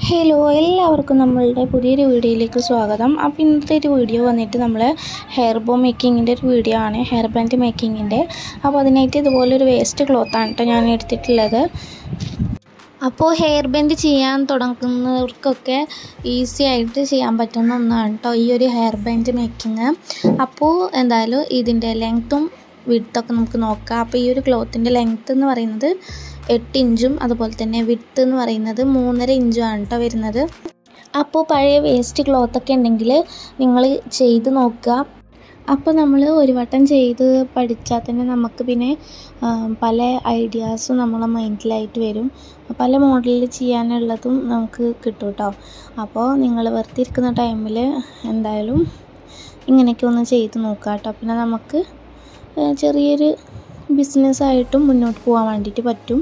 hello എല്ലാവർക്കും നമ്മളുടെ പുതിയൊരു വീഡിയോയിലേക്ക് സ്വാഗതം അപ്പോൾ ഇന്നത്തെ ഒരു വീഡിയോ വന്നിട്ട് നമ്മൾ ഹെയർ ബോ മേക്കിങ്ങിൻ്റെ ഒരു വീഡിയോ ആണ് ഹെയർ ബാൻഡ് മേക്കിങ്ങിൻ്റെ അപ്പോൾ അതിനായിട്ട് ഇതുപോലൊരു വേസ്റ്റ് ക്ലോത്താണ് കേട്ടോ ഞാൻ എടുത്തിട്ടുള്ളത് അപ്പോൾ ഹെയർ ബാൻഡ് ചെയ്യാൻ തുടങ്ങുന്നവർക്കൊക്കെ ഈസി ആയിട്ട് ചെയ്യാൻ പറ്റുന്ന ഒന്നാണ് കേട്ടോ ഈ ഒരു ഹെയർ ബാൻഡ് മേക്കിങ് അപ്പോൾ എന്തായാലും ഇതിൻ്റെ ലെങ്ത്തും വിഡ്ത്തൊക്കെ നമുക്ക് നോക്കാം അപ്പോൾ ഈ ഒരു ക്ലോത്തിൻ്റെ ലെങ്ത്ത് എന്ന് പറയുന്നത് എട്ട് ഇഞ്ചും അതുപോലെ തന്നെ വിഡ്ത്ത് എന്ന് പറയുന്നത് മൂന്നര ഇഞ്ചുമാണ് കേട്ടോ വരുന്നത് അപ്പോൾ പഴയ വേസ്റ്റ് ക്ലോത്തൊക്കെ ഉണ്ടെങ്കിൽ നിങ്ങൾ ചെയ്ത് നോക്കുക അപ്പോൾ നമ്മൾ ഒരു വട്ടം ചെയ്ത് പഠിച്ചാൽ തന്നെ നമുക്ക് പിന്നെ പല ഐഡിയാസും നമ്മളെ മൈൻഡിലായിട്ട് വരും പല മോഡലിൽ ചെയ്യാനുള്ളതും നമുക്ക് കിട്ടും കേട്ടോ അപ്പോൾ നിങ്ങൾ വെറുതെ ഇരിക്കുന്ന ടൈമിൽ എന്തായാലും ഇങ്ങനെയൊക്കെ ഒന്ന് ചെയ്ത് നോക്കുക കേട്ടോ പിന്നെ നമുക്ക് ചെറിയൊരു ബിസിനസ്സായിട്ടും മുന്നോട്ട് പോകാൻ വേണ്ടിയിട്ട് പറ്റും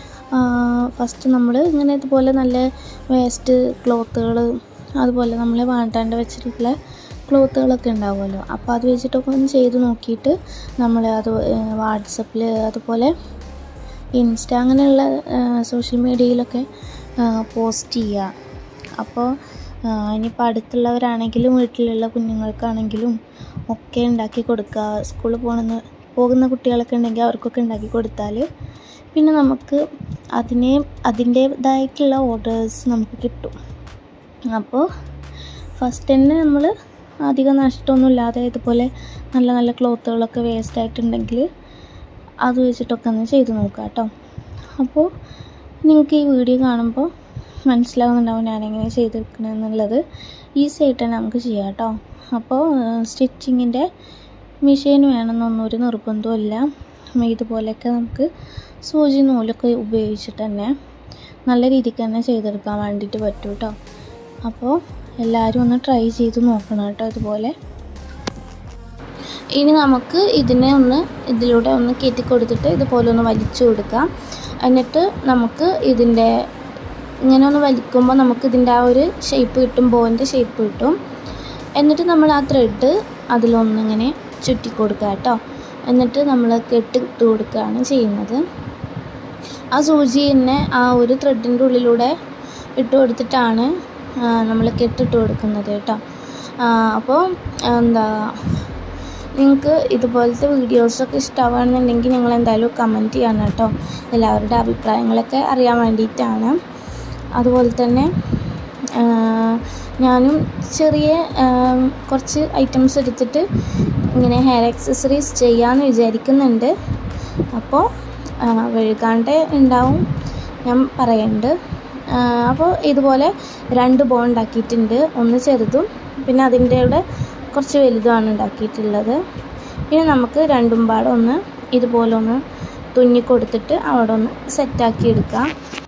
ഫസ്റ്റ് നമ്മൾ ഇങ്ങനെ ഇതുപോലെ നല്ല വേസ്റ്റ് ക്ലോത്തുകൾ അതുപോലെ നമ്മൾ വാണ്ടാണ്ട് വെച്ചിട്ടുള്ള ക്ലോത്തുകളൊക്കെ ഉണ്ടാവുമല്ലോ അപ്പോൾ അത് വെച്ചിട്ടൊക്കെ ഒന്ന് ചെയ്ത് നോക്കിയിട്ട് നമ്മൾ അത് വാട്സപ്പിൽ അതുപോലെ ഇൻസ്റ്റ അങ്ങനെയുള്ള സോഷ്യൽ മീഡിയയിലൊക്കെ പോസ്റ്റ് ചെയ്യുക അപ്പോൾ ഇനിയിപ്പോൾ അടുത്തുള്ളവരാണെങ്കിലും വീട്ടിലുള്ള കുഞ്ഞുങ്ങൾക്കാണെങ്കിലും ഒക്കെ ഉണ്ടാക്കി കൊടുക്കുക സ്കൂളിൽ പോകുന്ന പോകുന്ന കുട്ടികളൊക്കെ ഉണ്ടെങ്കിൽ അവർക്കൊക്കെ ഉണ്ടാക്കി കൊടുത്താൽ പിന്നെ നമുക്ക് അതിനെ അതിൻ്റേതായിട്ടുള്ള ഓർഡേഴ്സ് നമുക്ക് കിട്ടും അപ്പോൾ ഫസ്റ്റ് തന്നെ നമ്മൾ അധികം നഷ്ടമൊന്നുമില്ലാതെ ഇതുപോലെ നല്ല നല്ല ക്ലോത്തുകളൊക്കെ വേസ്റ്റ് ആയിട്ടുണ്ടെങ്കിൽ അത് വെച്ചിട്ടൊക്കെ ഒന്ന് ചെയ്ത് നോക്കാം കേട്ടോ അപ്പോൾ നിങ്ങൾക്ക് ഈ വീഡിയോ കാണുമ്പോൾ മനസ്സിലാവുന്നുണ്ടാവും ഞാനെങ്ങനെ ചെയ്തെടുക്കണമെന്നുള്ളത് ഈസി ആയിട്ട് തന്നെ നമുക്ക് ചെയ്യാം കേട്ടോ അപ്പോൾ സ്റ്റിച്ചിങ്ങിൻ്റെ മെഷീൻ വേണമെന്നൊന്നും ഒരു നിർബന്ധമില്ല ഇതുപോലെയൊക്കെ നമുക്ക് സൂചി നൂലൊക്കെ ഉപയോഗിച്ചിട്ട് തന്നെ നല്ല രീതിക്ക് തന്നെ ചെയ്തെടുക്കാൻ വേണ്ടിയിട്ട് പറ്റും കേട്ടോ അപ്പോൾ എല്ലാവരും ഒന്ന് ട്രൈ ചെയ്ത് നോക്കണം കേട്ടോ ഇതുപോലെ ഇനി നമുക്ക് ഇതിനെ ഒന്ന് ഇതിലൂടെ ഒന്ന് കയറ്റി കൊടുത്തിട്ട് ഇതുപോലെ ഒന്ന് വലിച്ചു കൊടുക്കാം എന്നിട്ട് നമുക്ക് ഇതിൻ്റെ ഇങ്ങനെ ഒന്ന് വലിക്കുമ്പോൾ നമുക്ക് ഇതിൻ്റെ ആ ഒരു ഷേപ്പ് കിട്ടും ബോൻ്റെ ഷേപ്പ് കിട്ടും എന്നിട്ട് നമ്മൾ ആ ത്രെഡ് അതിലൊന്നിങ്ങനെ ചുറ്റി കൊടുക്കുക കേട്ടോ എന്നിട്ട് നമ്മൾ കെട്ടിട്ട് കൊടുക്കുകയാണ് ചെയ്യുന്നത് ആ സൂചി തന്നെ ആ ഒരു ത്രെഡിൻ്റെ ഉള്ളിലൂടെ ഇട്ട് കൊടുത്തിട്ടാണ് നമ്മൾ കെട്ടിട്ട് കൊടുക്കുന്നത് കേട്ടോ അപ്പോൾ എന്താ നിങ്ങൾക്ക് ഇതുപോലത്തെ വീഡിയോസൊക്കെ ഇഷ്ടമാവുകയാണെന്നുണ്ടെങ്കിൽ നിങ്ങൾ എന്തായാലും കമൻറ്റ് ചെയ്യണം കേട്ടോ എല്ലാവരുടെ അഭിപ്രായങ്ങളൊക്കെ അറിയാൻ വേണ്ടിയിട്ടാണ് അതുപോലെ തന്നെ ഞാനും ചെറിയ കുറച്ച് ഐറ്റംസ് എടുത്തിട്ട് ഇങ്ങനെ ഹെയർ ആക്സസറീസ് ചെയ്യാമെന്ന് വിചാരിക്കുന്നുണ്ട് അപ്പോൾ വഴുകാണ്ട് ഉണ്ടാവും ഞാൻ പറയുന്നുണ്ട് അപ്പോൾ ഇതുപോലെ രണ്ട് ബോ ഉണ്ടാക്കിയിട്ടുണ്ട് ഒന്ന് ചെറുതും പിന്നെ അതിൻ്റെ കൂടെ കുറച്ച് വലുതുമാണ് ഉണ്ടാക്കിയിട്ടുള്ളത് പിന്നെ നമുക്ക് രണ്ടും പാടെ ഒന്ന് ഇതുപോലെ ഒന്ന് തുന്നി കൊടുത്തിട്ട് അവിടെ ഒന്ന് സെറ്റാക്കി എടുക്കാം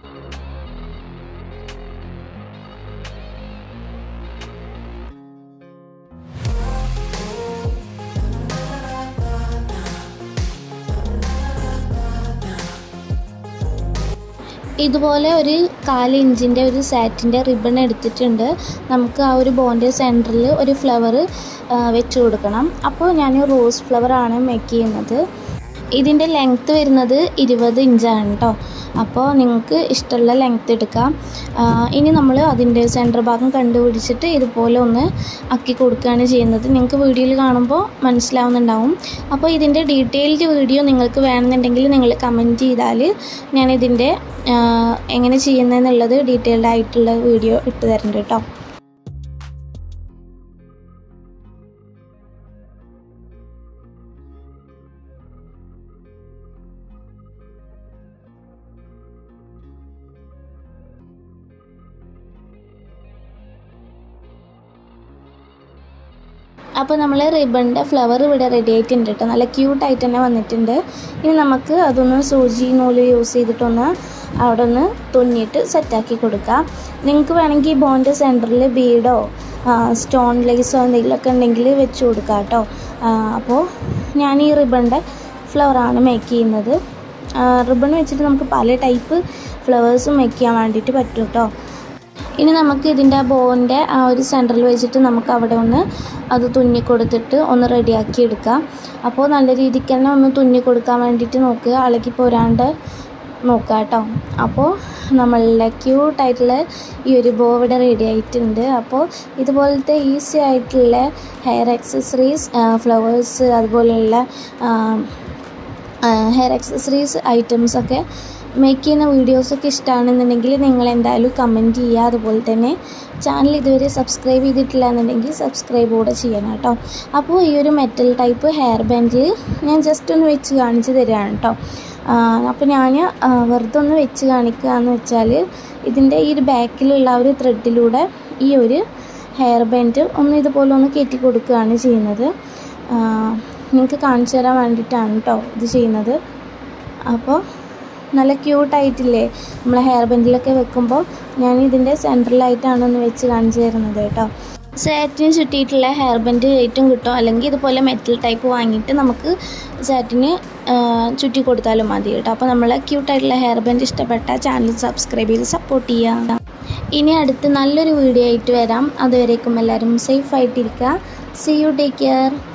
ഇതുപോലെ ഒരു കാല് ഇഞ്ചിൻ്റെ ഒരു സാറ്റിൻ്റെ റിബൺ എടുത്തിട്ടുണ്ട് നമുക്ക് ആ ഒരു ബോൻ്റെ സെൻറ്ററിൽ ഒരു ഫ്ലവർ വെച്ച് കൊടുക്കണം അപ്പോൾ ഞാൻ റോസ് ഫ്ലവറാണ് മേക്ക് ചെയ്യുന്നത് ഇതിൻ്റെ ലെങ്ത്ത് വരുന്നത് ഇരുപത് ഇഞ്ചാണ് കേട്ടോ അപ്പോൾ നിങ്ങൾക്ക് ഇഷ്ടമുള്ള ലെങ്ത്ത് എടുക്കാം ഇനി നമ്മൾ അതിൻ്റെ സെൻറ്റർ ഭാഗം കണ്ടുപിടിച്ചിട്ട് ഇതുപോലെ ഒന്ന് ആക്കി കൊടുക്കുകയാണ് ചെയ്യുന്നത് നിങ്ങൾക്ക് വീഡിയോയിൽ കാണുമ്പോൾ മനസ്സിലാവുന്നുണ്ടാവും അപ്പോൾ ഇതിൻ്റെ ഡീറ്റെയിൽഡ് വീഡിയോ നിങ്ങൾക്ക് വേണമെന്നുണ്ടെങ്കിൽ നിങ്ങൾ കമൻറ്റ് ചെയ്താൽ ഞാനിതിൻ്റെ എങ്ങനെ ചെയ്യുന്നതെന്നുള്ളത് ഡീറ്റെയിൽഡ് ആയിട്ടുള്ള വീഡിയോ ഇട്ട് തരുന്നുണ്ട് കേട്ടോ അപ്പോൾ നമ്മൾ റിബണിൻ്റെ ഫ്ലവർ ഇവിടെ റെഡി ആയിട്ടുണ്ട് കേട്ടോ നല്ല ക്യൂട്ടായിട്ട് തന്നെ വന്നിട്ടുണ്ട് ഇനി നമുക്ക് അതൊന്ന് സൂചി നൂല് യൂസ് ചെയ്തിട്ടൊന്ന് അവിടെ ഒന്ന് തുന്നിയിട്ട് സെറ്റാക്കി കൊടുക്കാം നിങ്ങൾക്ക് വേണമെങ്കിൽ ബോൻ്റെ സെൻറ്ററിൽ ബീഡോ സ്റ്റോൺ ലേസോ എന്തെങ്കിലുമൊക്കെ ഉണ്ടെങ്കിൽ വെച്ച് കൊടുക്കാം കേട്ടോ അപ്പോൾ ഞാൻ ഈ റിബണിൻ്റെ ഫ്ലവറാണ് മേക്ക് ചെയ്യുന്നത് റിബൺ വെച്ചിട്ട് നമുക്ക് പല ടൈപ്പ് ഫ്ലവേഴ്സും മേക്ക് ചെയ്യാൻ വേണ്ടിയിട്ട് പറ്റും കേട്ടോ ഇനി നമുക്ക് ഇതിൻ്റെ ആ ബോൻ്റെ ആ ഒരു സെൻറ്ററിൽ വെച്ചിട്ട് നമുക്ക് അവിടെ ഒന്ന് അത് തുന്നി കൊടുത്തിട്ട് ഒന്ന് റെഡിയാക്കി എടുക്കാം അപ്പോൾ നല്ല രീതിക്ക് തന്നെ ഒന്ന് തുന്നി കൊടുക്കാൻ വേണ്ടിയിട്ട് നോക്കുക ഇളകി പോരാണ്ട് നോക്കുക കേട്ടോ അപ്പോൾ നമ്മളുടെ ക്യൂട്ടായിട്ടുള്ള ഈ ഒരു ബോ ഇവിടെ റെഡി ആയിട്ടുണ്ട് അപ്പോൾ ഇതുപോലത്തെ ഈസി ആയിട്ടുള്ള ഹെയർ ആക്സസറീസ് ഫ്ലവേഴ്സ് അതുപോലെയുള്ള ഹെയർ ആക്സസറീസ് ഐറ്റംസൊക്കെ മേക്ക് ചെയ്യുന്ന വീഡിയോസൊക്കെ ഇഷ്ടമാണെന്നുണ്ടെങ്കിൽ നിങ്ങൾ എന്തായാലും കമൻറ്റ് ചെയ്യുക അതുപോലെ തന്നെ ചാനൽ ഇതുവരെ സബ്സ്ക്രൈബ് ചെയ്തിട്ടില്ല എന്നുണ്ടെങ്കിൽ സബ്സ്ക്രൈബ് കൂടെ ചെയ്യണം കേട്ടോ അപ്പോൾ ഈ ഒരു മെറ്റൽ ടൈപ്പ് ഹെയർ ബാൻഡിൽ ഞാൻ ജസ്റ്റ് ഒന്ന് വെച്ച് കാണിച്ച് തരാണ് കേട്ടോ അപ്പോൾ ഞാൻ വെറുതെ ഒന്ന് വെച്ച് കാണിക്കുക എന്ന് വെച്ചാൽ ഇതിൻ്റെ ഈ ഒരു ബാക്കിലുള്ള ഒരു ത്രെഡിലൂടെ ഈ ഒരു ഹെയർ ബാൻഡ് ഒന്ന് ഇതുപോലെ ഒന്ന് കയറ്റി കൊടുക്കുകയാണ് ചെയ്യുന്നത് നിങ്ങൾക്ക് കാണിച്ചു തരാൻ വേണ്ടിയിട്ടാണ് കേട്ടോ ഇത് ചെയ്യുന്നത് അപ്പോൾ നല്ല ക്യൂട്ടായിട്ടില്ലേ നമ്മൾ ഹെയർ ബാൻഡിലൊക്കെ വെക്കുമ്പോൾ ഞാൻ ഇതിൻ്റെ സെൻട്രലായിട്ടാണ് ഒന്ന് വെച്ച് കാണിച്ചു തരുന്നത് കേട്ടോ സാറ്റിന് ചുറ്റിയിട്ടുള്ള ഹെയർ ബാൻഡ് ഏറ്റവും കിട്ടും അല്ലെങ്കിൽ ഇതുപോലെ മെറ്റൽ ടൈപ്പ് വാങ്ങിയിട്ട് നമുക്ക് സാറ്റിന് ചുറ്റി കൊടുത്താലും മതി കേട്ടോ അപ്പോൾ നമ്മളെ ക്യൂട്ടായിട്ടുള്ള ഹെയർ ബാൻഡ് ഇഷ്ടപ്പെട്ട ചാനൽ സബ്സ്ക്രൈബ് ചെയ്ത് സപ്പോർട്ട് ചെയ്യുക ഇനി അടുത്ത് നല്ലൊരു വീഡിയോ ആയിട്ട് വരാം അതുവരേക്കും എല്ലാവരും സേഫ് ആയിട്ടിരിക്കുക സി യു ടേക്ക് കെയർ